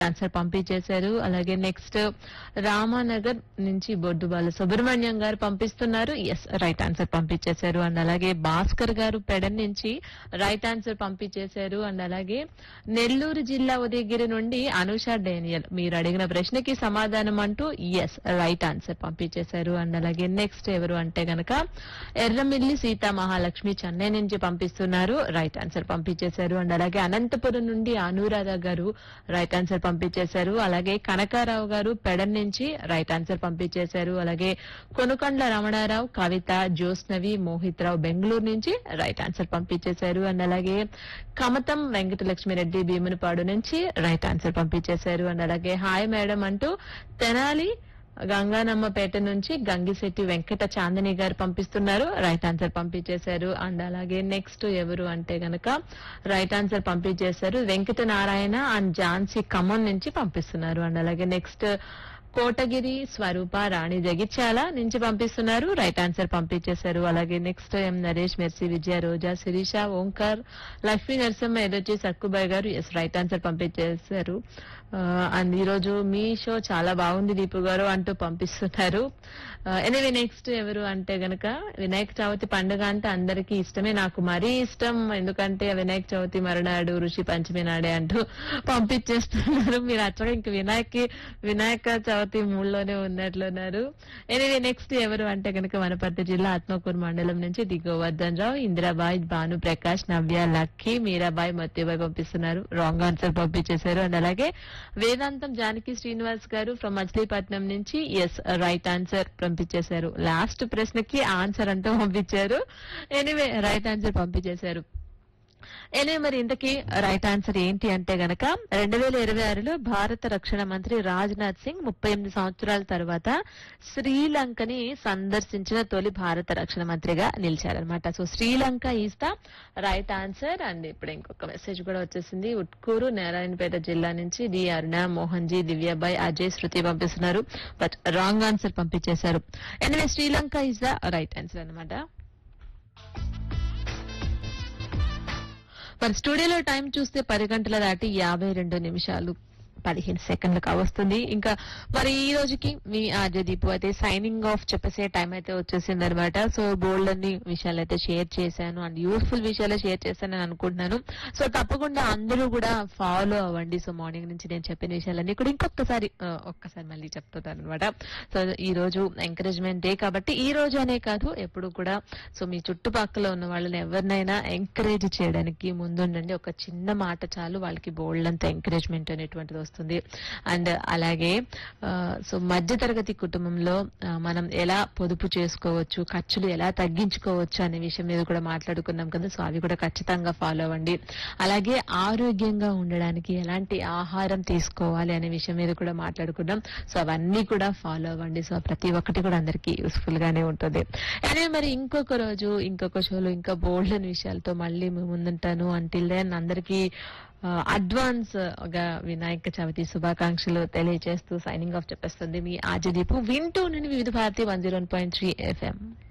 answer పంపించేశారు అలాగే next Ramanagar నుంచి బొడ్డుబాల సుబ్రహ్మణ్యం గారు పంపిస్తున్నారు ఎస్ రైట్ ఆన్సర్ పంపించేశారు అండ్ అలాగే భాస్కర్ గారు పెడన్ నుంచి రైట్ ఆన్సర్ పంపించేశారు అండ్ అలాగే నెల్లూరు జిల్లా ఉదయగిరి నుండి అనుష డేనియల్ మీరు అడిగిన ప్రశ్నకి సమాధానం అంటూ ఎస్ రైట్ ఆన్సర్ పంపించేశారు అండ్ అలాగే నెక్స్ట్ ఎవరు అంటే గనక ఎర్రమిల్లి సీతా మహాలక్ష్మి చెన్నై నుంచి పంపిస్తున్నారు రైట్ ఆన్సర్ పంపించేశారు అండ్ అలాగే అనంతపురం నుండి అనురాధ గారు రైట్ ఆన్సర్ పంపించేశారు అలాగే కనకారావు గారు పెడన్ నుంచి రైట్ ఆన్సర్ పంపించేశారు అలాగే కొనుకండ్ల రమణారావు కవిత జ్యోత్స్నవి మోహిత్ రావు బెంగళూరు నుంచి రైట్ ఆన్సర్ పంపించేశారు అండ్ అలాగే కమతం వెంకటలక్ష్మిరెడ్డి భీమునిపాడు నుంచి రైట్ ఆన్సర్ పంపించేశారు అండ్ అలాగే హాయ్ మేడం అంటూ తెనాలి గంగానమ్మపేట నుంచి గంగిశెట్టి వెంకట చాందిని గారు పంపిస్తున్నారు రైట్ ఆన్సర్ పంపించేశారు అండ్ అలాగే నెక్స్ట్ ఎవరు అంటే గనక రైట్ ఆన్సర్ పంపించేశారు వెంకట నారాయణ అండ్ ఝాన్సీ ఖమ్మం నుంచి పంపిస్తున్నారు అండ్ అలాగే నెక్స్ట్ కోటగిరి స్వరూప రాణి జగిత్యాల నుంచి పంపిస్తున్నారు రైట్ ఆన్సర్ పంపించేశారు అలాగే next M Naresh Mercy Vijaya Roja Sirisha Omkar Lakshmi Narasimha ఎదొచ్చి సక్కుబాయ్ గారు ఎస్ రైట్ ఆన్సర్ పంపించేశారు అండ్ ఈ రోజు మీ షో చాలా బాగుంది దీపు గారు అంటూ పంపిస్తున్నారు ఎనివే నెక్స్ట్ ఎవరు అంటే గనక వినాయక చవితి పండుగ అంటే అందరికీ ఇష్టమే నాకు మరీ ఇష్టం ఎందుకంటే వినాయక చవితి మరునాడు ఋషి పంచమి నాడే అంటూ పంపించేస్తున్నారు మీరు అచ్చగా ఇంక వినాయక వినాయక చవితి మూడులోనే ఉన్నట్లున్నారు ఎనివే నెక్స్ట్ ఎవరు అంటే గనక వనపర్తి జిల్లా ఆత్మకూరు మండలం నుంచి ది గోవర్ధన్ రావు ఇందిరాబాయ్ భాను ప్రకాష్ నవ్య లక్కీ మీరాబాయ్ మత్యబాయ్ పంపిస్తున్నారు రాంగ్ ఆన్సర్ పంపించేశారు అండ్ అలాగే వేదాంతం జానకి శ్రీనివాస్ గారు ఫ్రమ్ మచిలీపట్నం నుంచి ఎస్ రైట్ ఆన్సర్ పంపించేశారు లాస్ట్ ప్రశ్నకి ఆన్సర్ అంటూ పంపించారు ఎనీవే రైట్ ఆన్సర్ పంపించేశారు ఎనివే మరి ఇంతకీ రైట్ ఆన్సర్ ఏంటి అంటే గనక రెండు వేల ఇరవై ఆరులో భారత రక్షణ మంత్రి రాజ్నాథ్ సింగ్ ముప్పై ఎనిమిది సంవత్సరాల తర్వాత శ్రీలంకని సందర్శించిన తొలి భారత రక్షణ మంత్రిగా నిలిచారనమాట so Sri Lanka is the right answer and ఇప్పుడు ఇంకొక మెసేజ్ కూడా వచ్చేసింది ఉట్కూరు నారాయణపేట జిల్లా నుంచి డి అరుణ మోహన్ జీ దివ్యాబాయ్ అజయ్ శృతి పంపిస్తున్నారు బట్ రాంగ్ ఆన్సర్ పంపించేశారు anyway Sri Lanka is the right answer అన్నమాట మరి స్టూడియోలో టైం చూస్తే పది గంటల దాటి యాభై రెండు నిమిషాలు పదిహేను సెకండ్లు కావస్తుంది ఇంకా మరి ఈ రోజుకి మీ ఆర్జదీపు అయితే సైనింగ్ ఆఫ్ చెప్పేసే టైం అయితే వచ్చేసింది అనమాట సో బోల్డ్ అన్ని విషయాలు అయితే షేర్ చేశాను అండ్ యూస్ఫుల్ విషయాలు షేర్ చేశాను అని అనుకుంటున్నాను సో తప్పకుండా అందరూ కూడా ఫాలో అవ్వండి సో మార్నింగ్ నుంచి నేను చెప్పిన విషయాలన్నీ కూడా ఇంకొకసారి ఆ, ఒక్కసారి మళ్ళీ చెప్తున్నాను అనమాట సో ఈ రోజు ఎంకరేజ్మెంట్ డే కాబట్టి ఈ రోజు అనే కాదు ఎప్పుడు కూడా సో మీ చుట్టుపక్కల ఉన్న వాళ్ళని ఎవరినైనా ఎంకరేజ్ చేయడానికి ముందుండండి ఒక చిన్న మాట చాలు వాళ్ళకి బోల్డ్ అంత ఎంకరేజ్మెంట్ అనేటువంటిది వస్తుంది అండ్ అలాగే ఆ, సో మధ్య తరగతి కుటుంబంలో ఆ, మనం ఎలా పొదుపు చేసుకోవచ్చు ఖర్చులు ఎలా తగ్గించుకోవచ్చు అనే విషయం మీద కూడా మాట్లాడుకున్నాం కదా సో అవి కూడా ఖచ్చితంగా ఫాలో అవ్వండి అలాగే ఆరోగ్యంగా ఉండడానికి ఎలాంటి ఆహారం తీసుకోవాలి అనే విషయం మీద కూడా మాట్లాడుకున్నాం సో అవన్నీ కూడా ఫాలో అవ్వండి సో ప్రతి ఒక్కటి కూడా అందరికీ యూస్ఫుల్ గానే ఉంటుంది అనే మరి ఇంకొక రోజు ఇంకొక షోలో ఇంకా బోల్డ్ అని విషయాలతో మళ్ళీ మీ ముందుంటాను అంటిల్ దెన్ అందరికీ అడ్వాన్స్ గా వినాయక చవితి శుభాకాంక్షలు తెలియజేస్తూ సైనింగ్ ఆఫ్ చెప్పేస్తుంది మీ ఆజదీపు వింటూ నేను Vividh Bharathi one zero point three FM